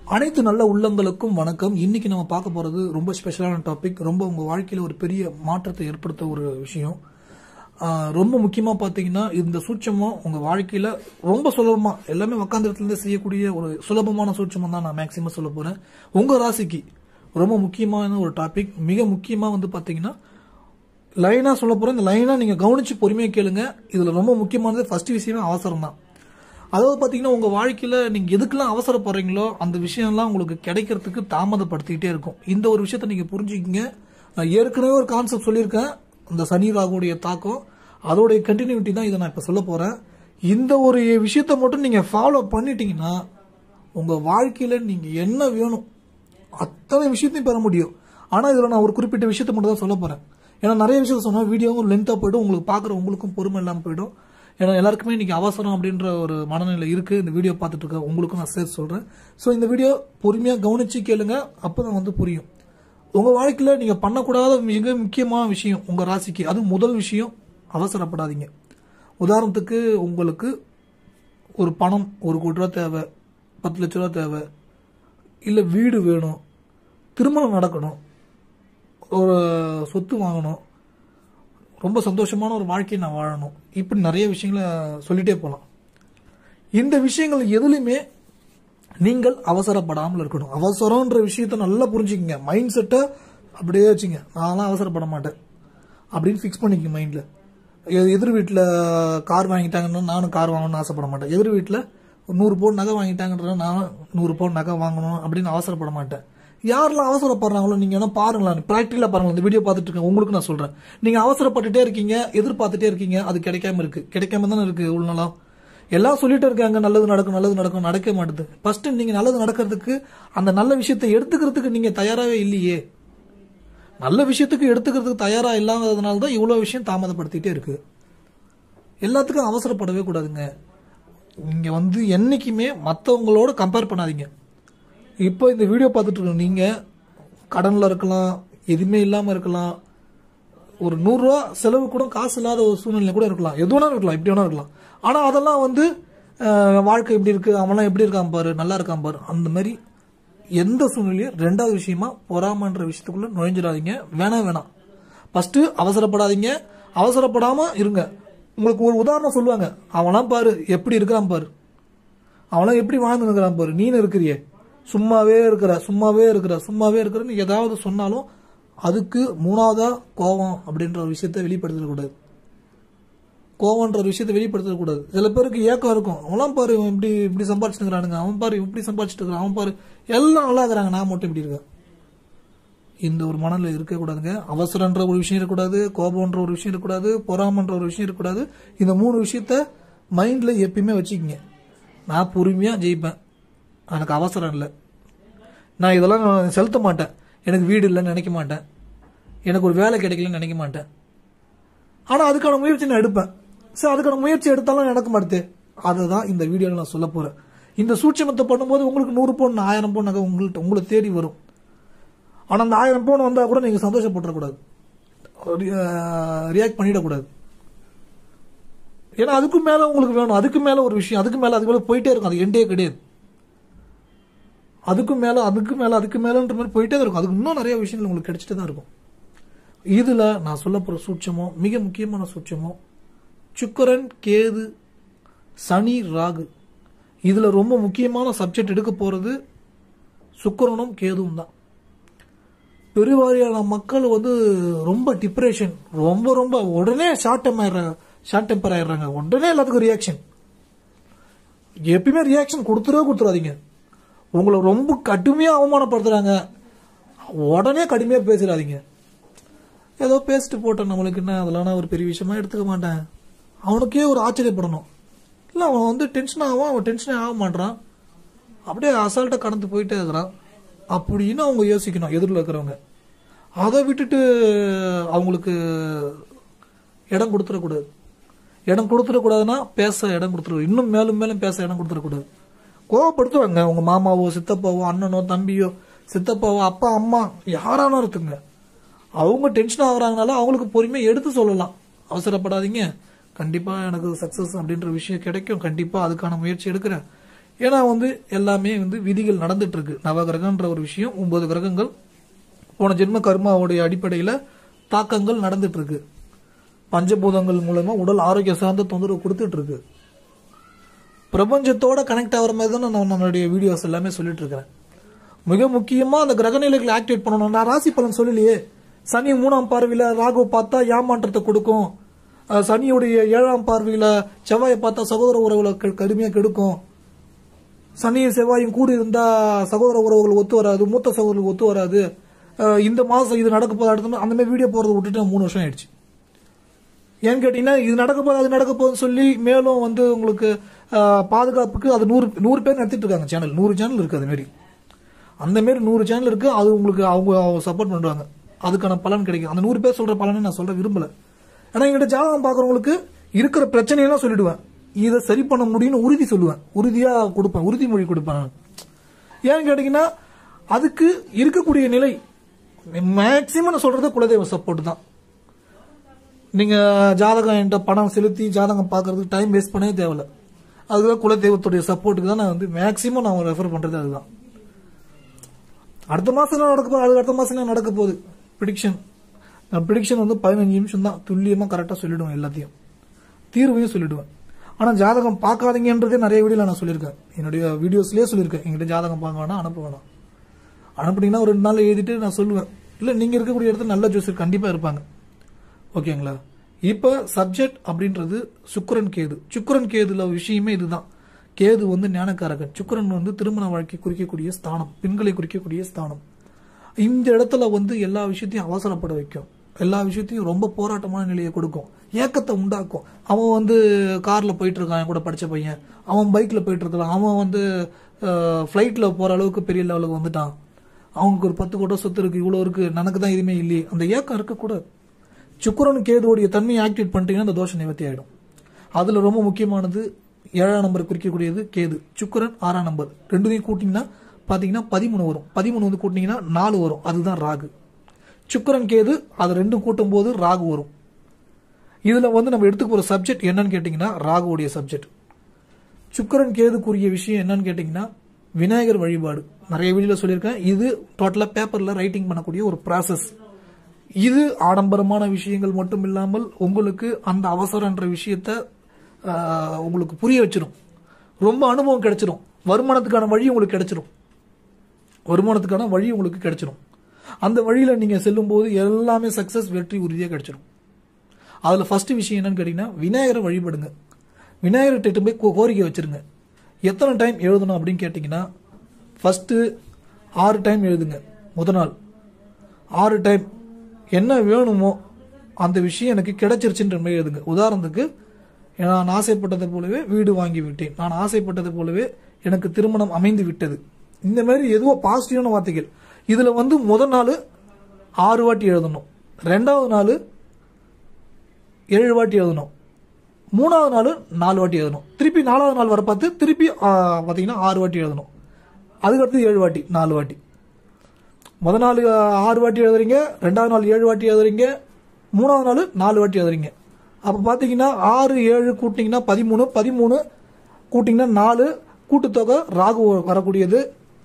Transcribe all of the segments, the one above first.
அனைத்து நல்ல உள்ளங்களுக்கும் வணக்கம் இன்னைக்கு நம்ம பார்க்க போறது ரொம்ப ஸ்பெஷலான டாபிக் ரொம்ப உங்க வாழ்க்கையில ஒரு பெரிய மாற்றத்தை ஏற்படுத்த ஒரு விஷயம் ஆஹ் ரொம்ப முக்கியமா பாத்தீங்கன்னா இந்த சூட்சமம் உங்க வாழ்க்கையில ரொம்ப சுலபமா எல்லாமே உக்காந்த இடத்துல இருந்து செய்யக்கூடிய ஒரு சுலபமான சூட்சமம் தான் நான் மேக்சிமம் சொல்ல போறேன் உங்க ராசிக்கு ரொம்ப முக்கியமான ஒரு டாபிக் மிக முக்கியமா வந்து பாத்தீங்கன்னா லைனா சொல்ல போறேன் இந்த லைனா நீங்க கவனிச்சு பொறுமையா கேளுங்க இதுல ரொம்ப முக்கியமானது ஃபர்ஸ்ட் விஷயமே அவசரம் தான் அதாவது பாத்தீங்கன்னா உங்க வாழ்க்கையில நீங்க எதுக்கெல்லாம் அவசரப்படுறீங்களோ அந்த விஷயம்லாம் உங்களுக்கு கிடைக்கிறதுக்கு தாமதப்படுத்திக்கிட்டே இருக்கும் இந்த ஒரு விஷயத்த நீங்க புரிஞ்சுக்கிங்க நான் ஏற்கனவே ஒரு கான்செப்ட் சொல்லியிருக்கேன் இந்த சனி ராகுடைய தாக்கம் அதோடைய கண்டினியூட்டி தான் இதை நான் இப்ப சொல்ல போறேன் இந்த ஒரு விஷயத்த மட்டும் நீங்க ஃபாலோ பண்ணிட்டீங்கன்னா உங்க வாழ்க்கையில நீங்க என்ன வேணும் அத்தனை விஷயத்தையும் பெற முடியும் ஆனா இதுல நான் ஒரு குறிப்பிட்ட விஷயத்த மட்டும் தான் சொல்ல போறேன் ஏன்னா நிறைய விஷயத்த சொன்னா வீடியோவும் லென்த்தா போயிடும் உங்களுக்கு பாக்குற உங்களுக்கும் பொறுமை இல்லாம போயிடும் ஏன்னா எல்லாருக்குமே இன்னைக்கு அவசரம் அப்படின்ற ஒரு மனநிலை இருக்கு இந்த வீடியோ பார்த்துட்டு இருக்க உங்களுக்கும் நான் சேர்த்து சொல்றேன் ஸோ இந்த வீடியோ பொறுமையா கவனிச்சு கேளுங்க அப்பதான் வந்து புரியும் உங்க வாழ்க்கையில நீங்க பண்ணக்கூடாத மிக முக்கியமான விஷயம் உங்க ராசிக்கு அது முதல் விஷயம் அவசரப்படாதீங்க உதாரணத்துக்கு உங்களுக்கு ஒரு பணம் ஒரு கோடி ரூபா தேவை பத்து லட்ச ரூபா தேவை இல்லை வீடு வேணும் திருமணம் நடக்கணும் ஒரு சொத்து வாங்கணும் ரொம்ப சந்தோஷமான ஒரு வாழ்க்கையை நான் வாழணும் இப்படி நிறைய விஷயங்களை சொல்லிட்டே போகலாம் இந்த விஷயங்கள் எதுலையுமே நீங்கள் அவசரப்படாமல் இருக்கணும் அவசரம்ன்ற விஷயத்த நல்லா புரிஞ்சுக்கங்க மைண்ட் செட்டை அப்படியே வச்சுங்க நான்லாம் அவசரப்பட மாட்டேன் அப்படின்னு ஃபிக்ஸ் பண்ணிக்க மைண்டில் எதிர் வீட்டில் கார் வாங்கிட்டாங்கன்னா நானும் கார் வாங்கணும்னு ஆசைப்பட மாட்டேன் எதிர் வீட்டில் ஒரு நூறு பவுன் நகை வாங்கிட்டாங்கன்ற நானும் நூறு பவுன் நகை வாங்கணும் அப்படின்னு அவசரப்பட மாட்டேன் யாரெல்லாம் அவசரப்படுறாங்களோ நீங்க வேணா பாருங்களேன் ப்ராக்டிக்கலா பாருங்க இந்த வீடியோ பார்த்துட்டு இருக்கேன் உங்களுக்கு நான் சொல்றேன் நீங்க அவசரப்பட்டுட்டே இருக்கீங்க எதிர்பார்த்துட்டே இருக்கீங்க அது கிடைக்காம இருக்கு கிடைக்காம தானே இருக்கு உள்நலா எல்லாம் சொல்லிட்டு இருக்காங்க நல்லது நடக்கும் நல்லது நடக்கும் நடக்க மாட்டுது ஃபர்ஸ்ட் நீங்க நல்லது நடக்கிறதுக்கு அந்த நல்ல விஷயத்தை எடுத்துக்கிறதுக்கு நீங்க தயாராகவே இல்லையே நல்ல விஷயத்துக்கு எடுத்துக்கிறதுக்கு தயாரா இல்லாததுனால தான் இவ்வளவு விஷயம் தாமதப்படுத்திட்டே இருக்கு எல்லாத்துக்கும் அவசரப்படவே கூடாதுங்க நீங்க வந்து என்னைக்குமே மற்றவங்களோட கம்பேர் பண்ணாதீங்க இப்போ இந்த வீடியோ பார்த்துட்டு இருக்க நீங்க கடன்ல இருக்கலாம் எதுவுமே இல்லாம இருக்கலாம் ஒரு நூறுரூவா செலவு கூட காசு இல்லாத ஒரு சூழ்நிலை கூட இருக்கலாம் எது வேணா இருக்கலாம் எப்படி வேணா இருக்கலாம் ஆனா அதெல்லாம் வந்து அஹ், வாழ்க்கை எப்படி இருக்கு அவன்லாம் எப்படி இருக்கான் பாரு நல்லா இருக்கான் பாரு அந்த மாதிரி எந்த சூழ்நிலையும் ரெண்டாவது விஷயமா பொறாமன்ற விஷயத்துக்குள்ள நுழைஞ்சிடாதீங்க வேணாம் வேணாம் ஃபர்ஸ்ட் அவசரப்படாதீங்க அவசரப்படாம இருங்க உங்களுக்கு ஒரு உதாரணம் சொல்லுவாங்க அவனாம் பாரு எப்படி இருக்கிறான் பாரு அவனாம் எப்படி வாழ்ந்து இருக்கிறான் பாரு நீனு இருக்கிறியே சும்மாவே இருக்கிற சும்மாவே இருக்கிற சும்மாவே இருக்கிறன்னு ஏதாவது சொன்னாலும் அதுக்கு மூணாவதா கோபம் அப்படின்ற ஒரு விஷயத்த வெளிப்படுத்தக்கூடாது கோவம்ன்ற ஒரு விஷயத்தை வெளிப்படுத்தக்கூடாது சில பேருக்கு ஏக்கம் இருக்கும் அவன்லாம் பாரு இவன் இப்படி இப்படி சம்பாதிச்சுக்கிறானுங்க அவன் பாரு இப்படி சம்பாதிச்சுட்டு இருக்கிறான் அவன் பாரு எல்லாம் நல்லா இருக்கிறாங்க நான் மட்டும் இப்படி இருக்கேன் இந்த ஒரு மனநிலை இருக்கக்கூடாதுங்க அவசரன்ற ஒரு விஷயம் இருக்கக்கூடாது கோபம்ன்ற ஒரு விஷயம் இருக்கக்கூடாது பொறாமன்ற ஒரு விஷயம் இருக்கக்கூடாது இந்த மூணு விஷயத்த மைண்ட்ல எப்பயுமே வச்சுக்கோங்க நான் பொறுமையா ஜெயிப்பேன் எனக்கு அவசரம் இல்லை நான் இதெல்லாம் நான் செலுத்த மாட்டேன் எனக்கு வீடு இல்லைன்னு நினைக்க மாட்டேன் எனக்கு ஒரு வேலை கிடைக்கலன்னு நினைக்க மாட்டேன் ஆனா அதுக்கான முயற்சி நான் எடுப்பேன் சரி அதுக்கான முயற்சி எடுத்தாலும் நடக்க மாட்டேது அதுதான் இந்த வீடியோவில் நான் சொல்ல போறேன் இந்த சூட்சமத்தை பண்ணும்போது உங்களுக்கு நூறு பவுன் ஆயிரம் பவுன் நகை உங்கள்ட்ட உங்களை தேடி வரும் ஆனா அந்த ஆயிரம் பவுன் வந்தா கூட நீங்க சந்தோஷப்பட்டுறக்கூடாது ரியாக்ட் பண்ணிடக்கூடாது ஏன்னா அதுக்கு மேல உங்களுக்கு வேணும் அதுக்கு மேல ஒரு விஷயம் அதுக்கு மேல அதுக்கு மேல போயிட்டே இருக்கும் அது எண்டே கிடையாது அதுக்கு மேல அதுக்கு மேல அதுக்கு மேலன்ற மாதிரி போயிட்டே தான் இருக்கும் அதுக்கு இன்னும் நிறைய விஷயங்கள் உங்களுக்கு கிடைச்சிட்டு தான் இருக்கும் இதுல நான் சொல்ல போற சூட்சமோ மிக முக்கியமான சூட்சமோ சுக்கரன் கேது சனி ராகு இதுல ரொம்ப முக்கியமான சப்ஜெக்ட் எடுக்க போறது சுக்கிரனும் கேதுவும் தான் பெருவாரியான மக்கள் வந்து ரொம்ப டிப்ரெஷன் ரொம்ப ரொம்ப உடனே ஷார்ட் டெம் ஆயிடுறாங்க ஷார்ட் டெம்பர் ஆயிடுறாங்க உடனே எல்லாத்துக்கும் ரியாக்ஷன் எப்பயுமே ரியாக்ஷன் கொடுத்துடவே கொடுத்துடாதீங்க உங்களை ரொம்ப கடுமையா அவமானப்படுத்துறாங்க உடனே கடுமையா பேசிடாதீங்க ஏதோ பேசிட்டு போட்டேன் நம்மளுக்கு என்ன அதெல்லாம் ஒரு பெரிய விஷயமா எடுத்துக்க மாட்டேன் அவனுக்கே ஒரு ஆச்சரியப்படணும் இல்லை அவன் வந்து டென்ஷன் ஆகும் அவன் டென்ஷனே ஆக மாட்டான் அப்படியே அசால்ட்டாக கடந்து போயிட்டே இருக்கிறான் அப்படின்னு அவங்க யோசிக்கணும் எதிரில் இருக்கிறவங்க அதை விட்டுட்டு அவங்களுக்கு இடம் கொடுத்துடக்கூடாது இடம் கொடுத்துடக்கூடாதுன்னா பேச இடம் கொடுத்துருக்கூடாது இன்னும் மேலும் மேலும் பேச இடம் கொடுத்துடக்கூடாது கோவப்படுத்துவாங்க உங்க மாமாவோ சித்தப்பாவோ அண்ணனோ தம்பியோ சித்தப்பாவோ அப்பா அம்மா யாரானோ இருக்குங்க அவங்க டென்ஷன் ஆகுறாங்கனால அவங்களுக்கு பொறுமையா எடுத்து சொல்லலாம் அவசரப்படாதீங்க கண்டிப்பா எனக்கு சக்சஸ் அப்படின்ற விஷயம் கிடைக்கும் கண்டிப்பா அதுக்கான முயற்சி எடுக்கிறேன் ஏன்னா வந்து எல்லாமே வந்து விதிகள் நடந்துட்டு இருக்கு நவகிரகன்ற ஒரு விஷயம் ஒன்பது கிரகங்கள் போன ஜென்ம கர்மாவுடைய அடிப்படையில் தாக்கங்கள் நடந்துட்டு இருக்கு பஞ்சபூதங்கள் மூலமா உடல் ஆரோக்கிய சார்ந்த தொந்தரவு கொடுத்துட்டு இருக்கு பிரபஞ்சத்தோட கனெக்ட் ஆகிற மாதிரி தான் நான் நம்மளுடைய வீடியோஸ் எல்லாமே சொல்லிட்டு இருக்கிறேன் மிக முக்கியமா அந்த கிரகநிலைகளை ஆக்டிவேட் பண்ணணும் நான் ராசி பலன் சொல்லலையே சனி மூணாம் பார்வையில ராகு பார்த்தா ஏமாற்றத்தை கொடுக்கும் அஹ் சனியுடைய ஏழாம் பார்வையில செவ்வாயை பார்த்தா சகோதர உறவுகளை கெ- கடுமையா கெடுக்கும் சனியும் செவ்வாயும் கூடி இருந்தா சகோதர உறவுகள் ஒத்து வராது மூத்த சகோதரர்கள் ஒத்து வராது அஹ் இந்த மாசம் இது நடக்க போது அடுத்த மா- அந்த மாதிரி வீடியோ போறதை விட்டுட்டு மூணு வருஷம் ஆயிடுச்சு ஏன்னு கேட்டீங்கன்னா இது நடக்க போகுது அது நடக்க போகுதுன்னு சொல்லி மேலும் வந்து உங்களுக்கு அஹ், பாதுகாப்புக்கு அது நூறு நூறு பேர் நடத்திட்டு இருக்காங்க சேனல் நூறு சேனல் இருக்கு அது மாதிரி அந்த மாதிரி நூறு சேனல் இருக்கு அது உங்களுக்கு அவங்க சப்போர்ட் பண்றாங்க அதுக்கான பலன் கிடைக்கும் அந்த நூறு பேர் சொல்ற பலனை நான் சொல்ல விரும்பல ஆனா எங்கிட்ட ஜாதகம் பாக்குறவங்களுக்கு இருக்கிற பிரச்சனையெல்லாம் சொல்லிடுவேன் இதை சரி பண்ண முடியும்னு உறுதி சொல்லுவேன் உறுதியா கொடுப்பேன் உறுதிமொழி கொடுப்பேன் நான். ஏன்னு கேட்டீங்கன்னா அதுக்கு இருக்கக்கூடிய நிலை மேக்சிமம் நான் சொல்றது குலதெய்வ சப்போர்ட் தான் நீங்க ஜாதகம் என்கிட்ட பணம் செலுத்தி ஜாதகம் பார்க்கறதுக்கு டைம் வேஸ்ட் பண்ணவே தேவையில்ல அதுதான் குலதெய்வத்துடைய சப்போர்ட்டுக்கு தான் நான் வந்து மேக்சிமம் நான் ரெஃபர் பண்றது அதுதான் அடுத்த மாசம் என்ன நடக்க போகுது அது அடுத்த மாசம் என்ன நடக்க போகுது ப்ரிடிக்ஷன் நான் ப்ரிடிக்ஷன் வந்து பதினஞ்சு நிமிஷம் தான் துல்லியமா கரெக்டா சொல்லிடுவேன் எல்லாத்தையும் தீர்வையும் சொல்லிடுவேன் ஆனா ஜாதகம் பார்க்காதீங்கன்றதே நிறைய வீடியோல நான் சொல்லியிருக்கேன் என்னுடைய வீடியோஸ்லயே சொல்லியிருக்கேன் எங்கிட்ட ஜாதகம் பார்க்க வேணாம் அனுப்ப வேணாம் அனுப்புனீங்கன்னா ஒரு ரெண்டு நாள் எழுதிட்டு நான் சொல்லுவேன் இல்ல நீங்க இருக்கக்கூடிய இடத்துல நல்ல ஜோசியர் கண்டிப்பா இருப்பாங்க ஓகேங்களா இப்ப சப்ஜெக்ட் அப்படின்றது சுக்கிரன் கேது சுக்கிரன் கேதுல விஷயமே இதுதான் கேது வந்து ஞானக்காரகன் சுக்கிரன் வந்து திருமண வாழ்க்கை குறிக்கக்கூடிய ஸ்தானம் பெண்களை குறிக்கக்கூடிய ஸ்தானம் இந்த இடத்துல வந்து எல்லா விஷயத்தையும் அவசரப்பட வைக்கும் எல்லா விஷயத்தையும் ரொம்ப போராட்டமான நிலையை கொடுக்கும் ஏக்கத்தை உண்டாக்கும் அவன் வந்து கார்ல போயிட்டு இருக்கான் என் கூட படிச்ச பையன் அவன் பைக்ல போயிட்டு இருக்கலாம் அவன் வந்து ஃபிளைட்ல போற அளவுக்கு பெரிய லெவலுக்கு வந்துட்டான் அவங்களுக்கு ஒரு பத்து கோடி சொத்து இருக்கு இவ்வளவு இருக்கு எனக்கு தான் எதுவுமே இல்லையே அந்த ஏக்கம் இருக்கக்கூடாது சுக்கிரன் கேதுவோடைய தன்மையை ஆக்டிவேட் பண்ணிட்டீங்கன்னா அந்த தோஷம் நிவர்த்தி ஆயிடும் அதுல ரொம்ப முக்கியமானது ஏழாம் நம்பர் குறிக்கக்கூடியது கேது சுக்கிரன் ஆறாம் நம்பர் ரெண்டுத்தையும் கூட்டிங்கன்னா பாத்தீங்கன்னா பதிமூணு வரும் பதிமூணு வந்து கூட்டினீங்கன்னா நாலு வரும் அதுதான் ராகு சுக்கிரன் கேது அது ரெண்டும் கூட்டும் போது ராகு வரும் இதுல வந்து நம்ம எடுத்துக்க போற சப்ஜெக்ட் என்னன்னு கேட்டீங்கன்னா ராகுவுடைய சப்ஜெக்ட் சுக்கிரன் கேதுக்குரிய விஷயம் என்னன்னு கேட்டீங்கன்னா விநாயகர் வழிபாடு நிறைய வீடியோல சொல்லியிருக்கேன் இது டோட்டலா பேப்பர்ல ரைட்டிங் பண்ணக்கூடிய ஒரு ப்ராசஸ் இது ஆடம்பரமான விஷயங்கள் மட்டும் இல்லாமல் உங்களுக்கு அந்த அவசரன்ற விஷயத்த ஆஹ், உங்களுக்கு புரிய வச்சிடும் ரொம்ப அனுபவம் கிடைச்சிடும் வருமானத்துக்கான வழி உங்களுக்கு கிடைச்சிடும் வருமானத்துக்கான வழி உங்களுக்கு கிடைச்சிடும் அந்த வழியில நீங்க செல்லும் போது எல்லாமே சக்சஸ் வெற்றி உறுதியா கிடைச்சிடும் அதுல ஃபர்ஸ்ட் விஷயம் என்னன்னு கேட்டீங்கன்னா விநாயகரை வழிபடுங்க விநாயகர்கிட்ட போய் கோ- கோரிக்கை வச்சிருங்க எத்தனை டைம் எழுதணும் அப்படின்னு கேட்டீங்கன்னா ஃபர்ஸ்ட் ஆறு டைம் எழுதுங்க முத நாள் ஆறு டைம் என்ன வேணுமோ அந்த விஷயம் எனக்கு கிடைச்சிருச்சுன்ற மாதிரி எழுதுங்க உதாரணத்துக்கு நான் ஆசைப்பட்டதை போலவே வீடு வாங்கி விட்டேன் நான் ஆசைப்பட்டதை போலவே எனக்கு திருமணம் அமைந்து விட்டது இந்த மாதிரி எதுவோ பாசிட்டிவான வார்த்தைகள் இதுல வந்து முதல் நாள் ஆறு வாட்டி எழுதணும் ரெண்டாவது நாள் ஏழு வாட்டி எழுதணும் மூணாவது நாள் நாலு வாட்டி எழுதணும் திருப்பி நாலாவது நாள் வர பார்த்து திருப்பி ஆ, பாத்தீங்கன்னா ஆறு வாட்டி எழுதணும் அதுக்கடுத்து ஏழு வாட்டி நாலு வாட்டி முத நாள் ஆ, ஆறு வாட்டி எழுதுறீங்க ரெண்டாவது நாள் ஏழு வாட்டி எழுதுறீங்க மூணாவது நாள் நாலு வாட்டி எழுதுறீங்க அப்ப பாத்தீங்கன்னா ஆறு ஏழு கூட்டிங்கன்னா பதிமூணு பதிமூணு கூட்டிங்கன்னா நாலு கூட்டுத்தொகை ராகு வரக்கூடியது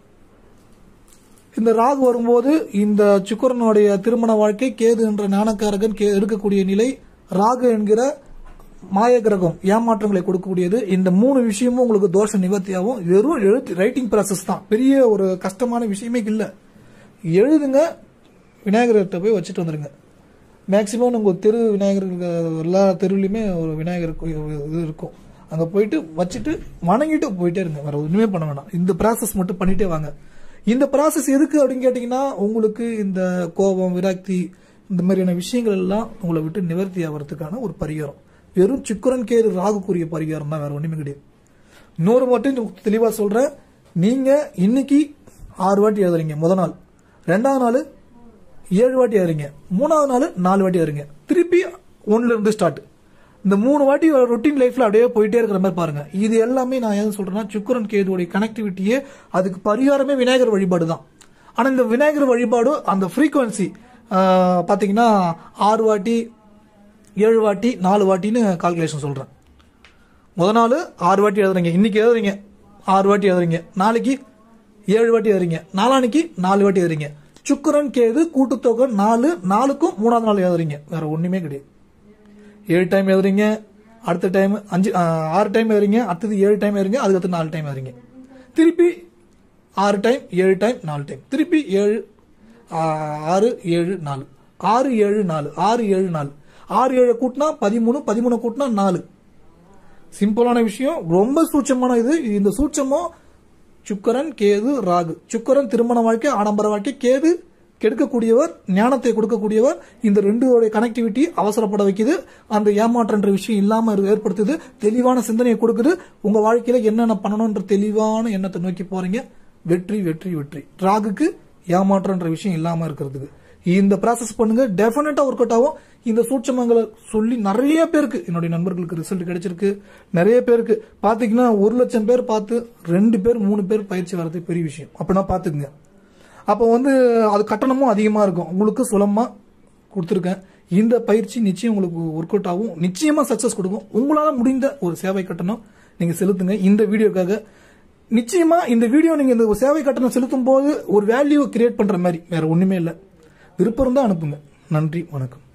இந்த ராகு வரும்போது இந்த சுக்கரனுடைய திருமண வாழ்க்கை கேது என்ற ஞானக்காரகன் கே இருக்கக்கூடிய நிலை ராகு என்கிற மாய கிரகம் ஏமாற்றங்களை கொடுக்கக்கூடியது இந்த மூணு விஷயமும் உங்களுக்கு தோஷ நிவர்த்தியாகும் வெறும் எழுத்து ரைட்டிங் ப்ராசஸ் தான் பெரிய ஒரு கஷ்டமான விஷயமே இல்லை எழுதுங்க விநாயகர்கிட்ட போய் வச்சுட்டு வந்துருங்க மேக்சிமம் உங்கள் தெரு விநாயகர் எல்லா தெருவுலையுமே ஒரு விநாயகர் கோயில் இது இருக்கும் அங்கே போயிட்டு வச்சுட்டு வணங்கிட்டு போயிட்டே இருங்க வேற ஒன்றுமே பண்ண வேண்டாம் இந்த ப்ராசஸ் மட்டும் பண்ணிட்டே வாங்க இந்த ப்ராசஸ் எதுக்கு அப்படின்னு கேட்டிங்கன்னா உங்களுக்கு இந்த கோபம் விரக்தி இந்த மாதிரியான விஷயங்கள் எல்லாம் உங்களை விட்டு நிவர்த்தி ஆகிறதுக்கான ஒரு பரிகாரம் வெறும் சுக்கரன் கேது ராகுக்குரிய பரிகாரம் தான் வேற ஒன்றுமே கிடையாது இன்னொரு மட்டும் தெளிவா சொல்றேன் நீங்க இன்னைக்கு ஆறு வாட்டி எழுதுறீங்க முத நாள் ரெண்டாவது நாள் ஏழு வாட்டி எழுதுறீங்க மூணாவது நாள் நாலு வாட்டி எழுதுறீங்க திருப்பி ஒன்னுல இருந்து ஸ்டார்ட் இந்த மூணு வாட்டி ரொட்டீன் லைஃப்ல அப்படியே போயிட்டே இருக்கிற மாதிரி பாருங்க இது எல்லாமே நான் எது சொல்றேன்னா சுக்கரன் கேதுவோடைய கனெக்டிவிட்டியே அதுக்கு பரிகாரமே விநாயகர் வழிபாடு தான் ஆனா இந்த விநாயகர் வழிபாடு அந்த ஃப்ரீக்குவன்சி பாத்தீங்கன்னா ஆறு வாட்டி ஏழு வாட்டி நாலு வாட்டின்னு கால்குலேஷன் சொல்றேன் முத நாள் ஆறு வாட்டி எழுதுறீங்க இன்னைக்கு எழுதுறீங்க ஆறு வாட்டி எழுதுறீங்க நாளைக்கு ஏழு வாட்டி எழுதுறீங்க நாளானைக்கு நாலு வாட்டி எழுதுறீங்க சுக்கரன் கேது கூட்டுத்தொகை நாலு நாலுக்கும் மூணாவது நாள் எழுதுறீங்க வேற ஒண்ணுமே கிடையாது ஏழு டைம் எழுதுறீங்க அடுத்த டைம் அஞ்சு ஆ, ஆறு டைம் எழுதுறீங்க அடுத்தது ஏழு டைம் எழுதுறீங்க அதுக்கடுத்து நாலு டைம் எழுதுறீங்க திருப்பி ஆறு டைம் ஏழு டைம் நாலு டைம் திருப்பி ஏழு ஆ, ஆறு ஏழு நாலு ஆறு ஏழு நாலு ஆறு ஏழு நாலு ஆறு ஏழு கூட்டினா பதிமூணு பதிமூணு கூட்டினா நாலு சிம்பிளான விஷயம் ரொம்ப சூட்சமான இது இந்த சூட்சமம் சுக்கரன் கேது ராகு சுக்கரன் திருமண வாழ்க்கை ஆடம்பர வாழ்க்கை கேது கெடுக்கக்கூடியவர் ஞானத்தை கொடுக்கக்கூடியவர் இந்த ரெண்டோட கனெக்டிவிட்டி அவசரப்பட வைக்குது அந்த ஏமாற்றன்ற விஷயம் இல்லாம இரு- ஏற்படுத்துது தெளிவான சிந்தனையை கொடுக்குது உங்க வாழ்க்கையில என்னென்ன பண்ணணும்ன்ற தெளிவான எண்ணத்தை நோக்கி போறீங்க வெற்றி வெற்றி வெற்றி ராகுக்கு ஏமாற்றன்ற விஷயம் இல்லாம இருக்கிறதுக்கு இந்த ப்ராசஸ் பண்ணுங்க டெஃபினட்டா ஒர்க் அவுட் ஆகும் இந்த சூட்சமங்களை சொல்லி நிறைய பேருக்கு என்னுடைய நண்பர்களுக்கு ரிசல்ட் கிடைச்சிருக்கு நிறைய பேருக்கு பாத்தீங்கன்னா ஒரு லட்சம் பேர் பார்த்து ரெண்டு பேர் மூணு பேர் பயிற்சி வர்றது பெரிய விஷயம் அப்படின்னா பாத்துக்குங்க அப்போ வந்து அது கட்டணமும் அதிகமா இருக்கும் உங்களுக்கு சுலமா கொடுத்துருக்கேன் இந்த பயிற்சி நிச்சயம் உங்களுக்கு ஒர்க் அவுட் ஆகும் நிச்சயமா சக்சஸ் கொடுக்கும் உங்களால முடிந்த ஒரு சேவை கட்டணம் நீங்க செலுத்துங்க இந்த வீடியோக்காக நிச்சயமா இந்த வீடியோ நீங்க இந்த சேவை கட்டணம் செலுத்தும் போது ஒரு வேல்யூ கிரியேட் பண்ற மாதிரி வேற ஒண்ணுமே இல்லை விருப்பம் இருந்தா அனுப்புங்க நன்றி வணக்கம்